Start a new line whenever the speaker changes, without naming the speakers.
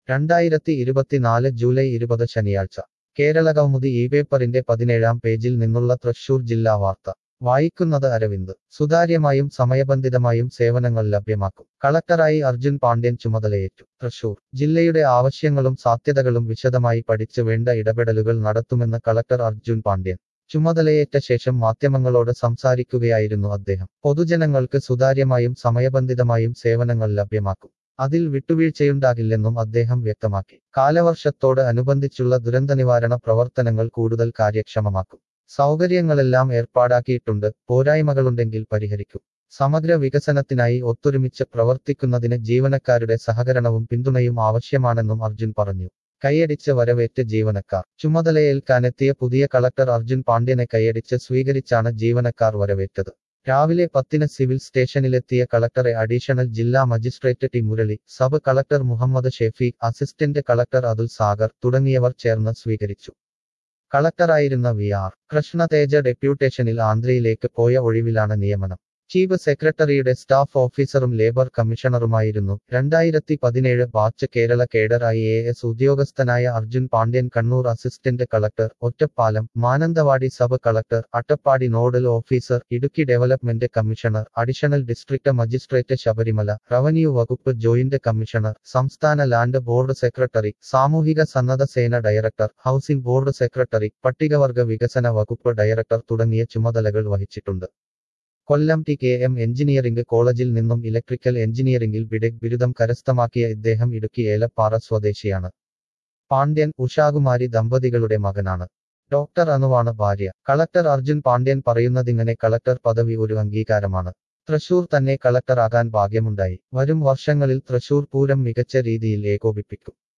രണ്ടായിരത്തി ഇരുപത്തിനാല് ജൂലൈ ഇരുപത് ശനിയാഴ്ച കേരളകൗമുദി ഈ പേപ്പറിന്റെ പതിനേഴാം പേജിൽ നിന്നുള്ള തൃശൂർ ജില്ലാ വാർത്ത വായിക്കുന്നത് അരവിന്ദ് സുതാര്യമായും സമയബന്ധിതമായും സേവനങ്ങൾ ലഭ്യമാക്കും കളക്ടറായി അർജുൻ പാണ്ഡ്യൻ ചുമതലയേറ്റു തൃശൂർ ജില്ലയുടെ ആവശ്യങ്ങളും സാധ്യതകളും വിശദമായി പഠിച്ച് വേണ്ട ഇടപെടലുകൾ നടത്തുമെന്ന് കളക്ടർ അർജുൻ പാണ്ഡ്യൻ ചുമതലയേറ്റ ശേഷം മാധ്യമങ്ങളോട് സംസാരിക്കുകയായിരുന്നു അദ്ദേഹം പൊതുജനങ്ങൾക്ക് സുതാര്യമായും സമയബന്ധിതമായും സേവനങ്ങൾ ലഭ്യമാക്കും അതിൽ വിട്ടുവീഴ്ചയുണ്ടാകില്ലെന്നും അദ്ദേഹം വ്യക്തമാക്കി കാലവർഷത്തോട് അനുബന്ധിച്ചുള്ള ദുരന്തനിവാരണ പ്രവർത്തനങ്ങൾ കൂടുതൽ കാര്യക്ഷമമാക്കും സൗകര്യങ്ങളെല്ലാം ഏർപ്പാടാക്കിയിട്ടുണ്ട് പോരായ്മകളുണ്ടെങ്കിൽ പരിഹരിക്കും സമഗ്ര വികസനത്തിനായി ഒത്തൊരുമിച്ച് പ്രവർത്തിക്കുന്നതിന് ജീവനക്കാരുടെ സഹകരണവും പിന്തുണയും ആവശ്യമാണെന്നും അർജുൻ പറഞ്ഞു കൈയടിച്ച് വരവേറ്റ് ജീവനക്കാർ ചുമതലയേൽക്കാനെത്തിയ പുതിയ കളക്ടർ അർജുൻ പാണ്ഡ്യനെ കൈയടിച്ച് സ്വീകരിച്ചാണ് ജീവനക്കാർ വരവേറ്റത് രാവിലെ പത്തിന് സിവിൽ സ്റ്റേഷനിലെത്തിയ കളക്ടറെ അഡീഷണൽ ജില്ലാ magistrate T Murali sub collector Muhammad Shefeeq assistant collector Athul Sagar തുടങ്ങിയവർ ചേർന്ന് സ്വീകരിച്ചു കളക്ടറായിരുന്ന വി ആർ കൃഷ്ണതേജ ഡെപ്യൂട്ടേഷനിൽ ആന്ധ്രയിലേക്ക് പോയ ഒഴിവിലാണ് നിയമനം ചീഫ് സെക്രട്ടറിയുടെ സ്റ്റാഫ് ഓഫീസറും ലേബർ കമ്മീഷണറുമായിരുന്നു രണ്ടായിരത്തി പതിനേഴ് batch Kerala cadre I A S ഉദ്യോഗസ്ഥനായ Arjun Pandian Kannur assistant collector Ottapalam Mananthavady sub collector Attappadi nodal officer Idukki development commissioner additional district magistrate Sabarimala revenue വകുപ്പ് ജോയിന്റ് കമ്മീഷണർ സംസ്ഥാന ലാൻഡ് ബോർഡ് സെക്രട്ടറി സാമൂഹിക സന്നദ്ധ സേന ഡയറക്ടർ ഹൌസിംഗ് ബോർഡ് സെക്രട്ടറി പട്ടികവർഗ വികസന വകുപ്പ് ഡയറക്ടർ തുടങ്ങിയ ചുമതലകൾ വഹിച്ചിട്ടുണ്ട് Kollam T K M engineering കോളേജിൽ നിന്നും ഇലക്ട്രിക്കൽ എഞ്ചിനീയറിംഗിൽ ബിടെക് ബിരുദം കരസ്ഥമാക്കിയ ഇദ്ദേഹം ഇടുക്കി ഏലപ്പാറ സ്വദേശിയാണ് പാണ്ഡ്യൻ ഉഷാകുമാരി ദമ്പതികളുടെ മകനാണ് ഡോക്ടർ അനുവാണ് ഭാര്യ കളക്ടർ അർജുൻ പാണ്ഡ്യൻ പറയുന്നതിങ്ങനെ കളക്ടർ പദവി ഒരു അംഗീകാരമാണ് തൃശൂർ തന്നെ കളക്ടറാകാൻ ഭാഗ്യമുണ്ടായി വരും വർഷങ്ങളിൽ തൃശൂർ പൂരം മികച്ച രീതിയിൽ ഏകോപിപ്പിക്കും